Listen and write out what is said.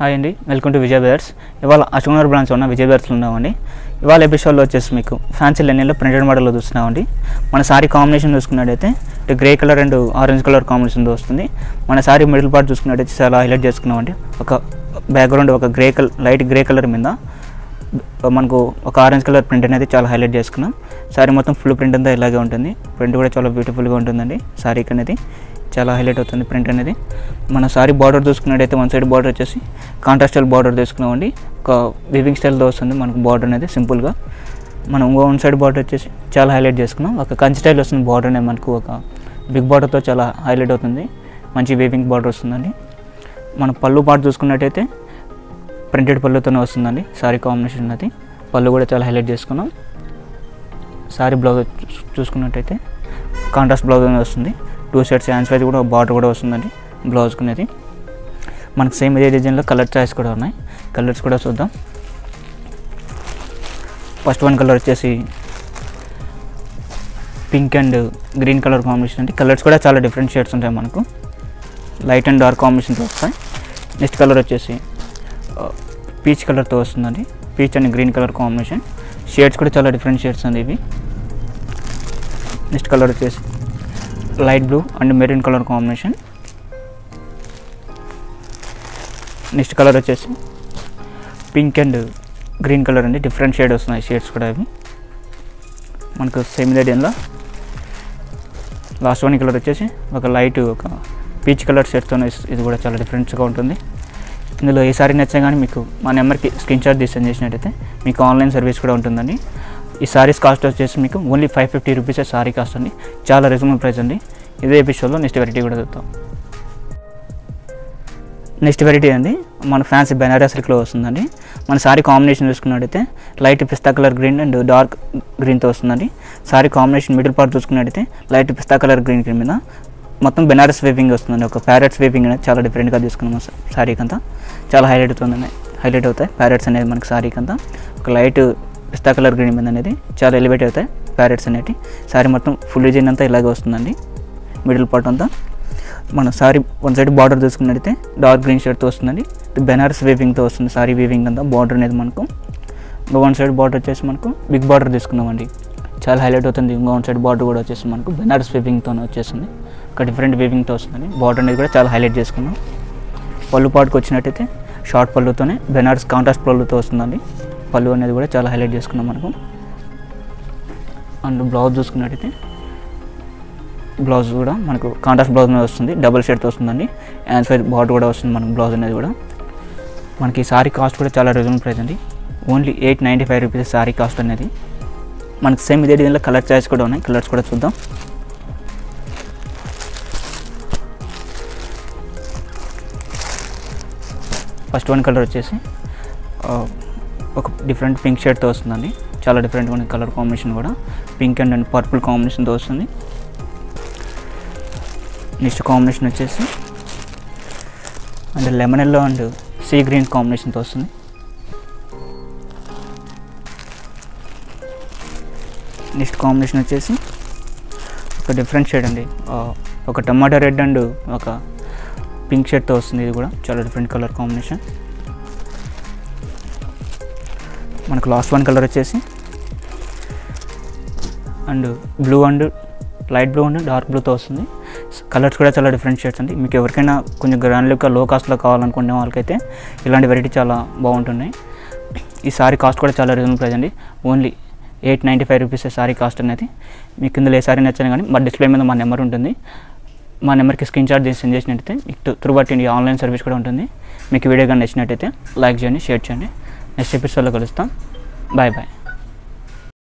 hi అండి welcome to Vijay brothers ఇవాళ Ashok Nagar branch ఉన్న విజయ్ బ్రదర్స్లో ఉన్నామండి ఇవాళ ఎపిసోడ్లో వచ్చేసి మీకు ఫ్యాన్సీ లెనిన్లో ప్రింటెడ్ మోడల్లో చూస్తున్నామండి మన సారీ కాంబినేషన్ చూసుకున్నట్టయితే ఇటు grey colour and orange colour కాంబినేషన్తో వస్తుంది మన సారీ మిడిల్ పార్ట్ చూసుకున్నట్టయితే చాలా హైలైట్ చేసుకున్నామండి ఒక బ్యాక్గ్రౌండ్ ఒక grey colour light grey colour మీద మనకు ఒక ఆరెంజ్ కలర్ ప్రింట్ అనేది చాలా హైలైట్ చేసుకున్నాం సారీ మొత్తం ఫుల్ ప్రింట్ అంతా ఇలాగే ఉంటుంది ప్రింట్ కూడా చాలా బ్యూటిఫుల్గా ఉంటుందండి సారీకి అనేది చాలా హైలైట్ అవుతుంది ప్రింట్ అనేది మన సారీ బార్డర్ చూసుకున్నట్టయితే వన్ సైడ్ బార్డర్ వచ్చేసి కాంట్రాస్టల్ బార్డర్ తీసుకున్నామండి ఒక వివింగ్ స్టైల్తో వస్తుంది మనకు బార్డర్ అనేది సింపుల్గా మనం ఇంకో వన్ సైడ్ బార్డర్ వచ్చేసి చాలా హైలైట్ చేసుకున్నాం ఒక కంచి స్టైల్ వస్తుంది బార్డర్ అనేది మనకు ఒక బిగ్ బార్డర్తో చాలా హైలైట్ అవుతుంది మంచి వేవింగ్ బార్డర్ వస్తుందండి మన పళ్ళు పాటు చూసుకున్నట్టయితే ప్రింటెడ్ పళ్ళుతోనే వస్తుందండి సారీ కాంబినేషన్ అది పళ్ళు కూడా చాలా హైలైట్ చేసుకున్నాం సారీ బ్లౌజ్ చూస్- చూసుకున్నట్టయితే కాంట్రాస్ట్ బ్లౌజ్ అనేది వస్తుంది టూ షర్ట్స్ హ్యాండ్స్ వైజ్ కూడా బార్డర్ కూడా వస్తుందండి బ్లౌజ్కి అనేది మనకు సేమ్ ఇదే డిజైన్లో కలర్ చాయిస్ కూడా ఉన్నాయి కలర్స్ కూడా చూద్దాం ఫస్ట్ వన్ కలర్ వచ్చేసి pink and green colour combination అండి కలర్స్ కూడా చాలా డిఫరెంట్ షేడ్స్ ఉంటాయి మనకు లైట్ అండ్ డార్క్ కాంబినేషన్తో వస్తాయి నెక్స్ట్ కలర్ వచ్చేసి పీచ్ కలర్తో వస్తుందండి peach and green colour combination shades కూడా చాలా డిఫరెంట్ షేడ్స్ అండి ఇవి నెక్స్ట్ కలర్ వచ్చేసి light blue and maroon colour combination next colour వచ్చేసి పింక్ అండ్ గ్రీన్ కలర్ అండి డిఫరెంట్ షేడ్ వస్తున్నాయి షేడ్స్ కూడా అవి మనకు సేమ్ ఇదేడియన్లో లాస్ట్ వన్ కలర్ వచ్చేసి ఒక లైట్ ఒక పీచ్ కలర్ షేడ్తో ఇది కూడా చాలా డిఫరెంట్గా ఉంటుంది ఇందులో ఏ సారీ నచ్చినా కానీ మీకు మా నెంబర్కి స్క్రీన్ షాట్ తీసి సెండ్ చేసినట్టయితే మీకు ఆన్లైన్ సర్వీస్ కూడా ఉంటుందండి ఈ సారీస్ కాస్ట్ వచ్చేసి మీకు only five fifty rupees sari cost అండి చాలా రీజనబుల్ ప్రైస్ అండి ఇదే ఎపిసోడ్లో నెక్స్ట్ వెరైటీ కూడా చూద్దాం నెక్స్ట్ వెరైటీ అండి మన ఫ్యాన్సీ బెనారస్ సిల్క్లో వస్తుందండి మన సారీ కాంబినేషన్ చూసుకున్నట్టయితే light pista colour green and dark గ్రీన్తో వస్తుందండి సారీ కాంబినేషన్ మిడిల్ పార్ట్ చూసుకున్నట్టయితే light pista colour green cream మీద మొత్తం బెనారస్ వేపింగ్ వస్తుందండి ఒక ప్యారెట్స్ వేపింగ్ అనేది చాలా డిఫరెంట్గా తీసుకున్నాం సారీకి అంతా చాలా హైలైట్ అవుతుందండి హైలైట్ అవుతాయి ప్యారెట్స్ అనేది మనకి సారీకి అంతా ఒక లైట్ పిస్తా కలర్ గ్రీన్ మీద అనేది చాలా ఎలివేట్ అవుతాయి ప్యారెట్స్ అనేవి సారీ మొత్తం ఫుల్ డిజైన్ అంతా ఇలాగే వస్తుందండి మిడిల్ పార్ట్ అంతా మన సారీ వన్ సైడ్ బార్డర్ చూసుకున్నట్టయితే డార్క్ గ్రీన్ షర్ట్తో వస్తుందండి ఇది బెనారస్ వేవింగ్తో వస్తుంది సారీ వీవింగ్ అంతా బార్డర్ అనేది మనకు ఇంకో వన్ సైడ్ బార్డర్ వచ్చేసి మనకు బిగ్ బార్డర్ తీసుకున్నామండి చాలా హైలైట్ అవుతుంది ఇంకో వన్ సైడ్ బార్డర్ కూడా వచ్చేసి మనకు బెనారస్ వేవింగ్తో వచ్చేసింది ఒక డిఫరెంట్ వేవింగ్తో వస్తుందండి బార్డర్ అనేది కూడా చాలా హైలైట్ చేసుకున్నాం పళ్ళు పాటుకు వచ్చినట్టయితే షార్ట్ పళ్ళుతోనే బెనారస్ కాంట్రాస్ట్ పళ్ళుతో వస్తుందండి పళ్ళు అనేది కూడా చాలా హైలైట్ చేసుకున్నాం మనకు అండ్ బ్లౌజ్ చూసుకున్నట్టయితే బ్లౌజ్ కూడా మనకు కాంట్రాస్ట్ బ్లౌజ్ మీద వస్తుంది డబుల్ షేడ్తో వస్తుందండి హ్యాండ్ సైడ్ బార్డర్ కూడా వస్తుంది మనకు బ్లౌజ్ అనేది కూడా మనకి సారీ కాస్ట్ కూడా చాలా రీజనబుల్ ప్రైస్ అండి only eight ninety five rupees sari cost అనేది మనకి సేమ్ ఇదే డిజైన్లో కలర్ చాయిస్ కూడా ఉన్నాయి కలర్స్ కూడా చూద్దాం ఫస్ట్ వన్ కలర్ వచ్చేసి ఆ, ఒక డిఫరెంట్ పింక్ షేడ్తో వస్తుందండి చాలా డిఫరెంట్గా ఉంది కలర్ కాంబినేషన్ కూడా పింక్ అండ్ అండ్ పర్పుల్ కాంబినేషన్తో వస్తుంది నెక్స్ట్ కాంబినేషన్ వచ్చేసి and lemon yellow and sea green కాంబినేషన్తో వస్తుంది నెక్స్ట్ కాంబినేషన్ వచ్చేసి ఒక డిఫరెంట్ షేడ్ అండి ఆ, ఒక టమాటా రెడ్ అండ్ ఒక పింక్ షేడ్తో వస్తుంది ఇది కూడా చాలా డిఫరెంట్ కలర్ కాంబినేషన్ మనకు లాస్ట్ వన్ కలర్ వచ్చేసి and blue and light blue and dark బ్లూతో వస్తుంది కలర్స్ కూడా చాలా డిఫరెంట్ షేడ్స్ అండి మీకు ఎవరికైనా కొంచెం గ్రాండ్ లుక్ లో కాస్ట్లో కావాలనుకునే వాళ్ళకైతే ఇలాంటి వెరైటీ చాలా బాగుంటున్నాయి ఈ సారీ కాస్ట్ కూడా చాలా రీజనబుల్ ప్రైస్ అండి only eight ninety five rupees sari cost అనేది మీకు ఇందులో ఏ సారీ నచ్చినా కానీ మా డిస్ప్లే మీద మా నెంబర్ ఉంటుంది మా నెంబర్కి స్క్రీన్ షాట్ చేసి సెండ్ చేసినట్టయితే మీకు through but India online service కూడా ఉంటుంది మీకు వీడియో కానీ నచ్చినట్టయితే లైక్ చేయండి షేర్ చేయండి నెక్స్ట్ ఎపిసోడ్లో కలుస్తాం బాయ్ బాయ్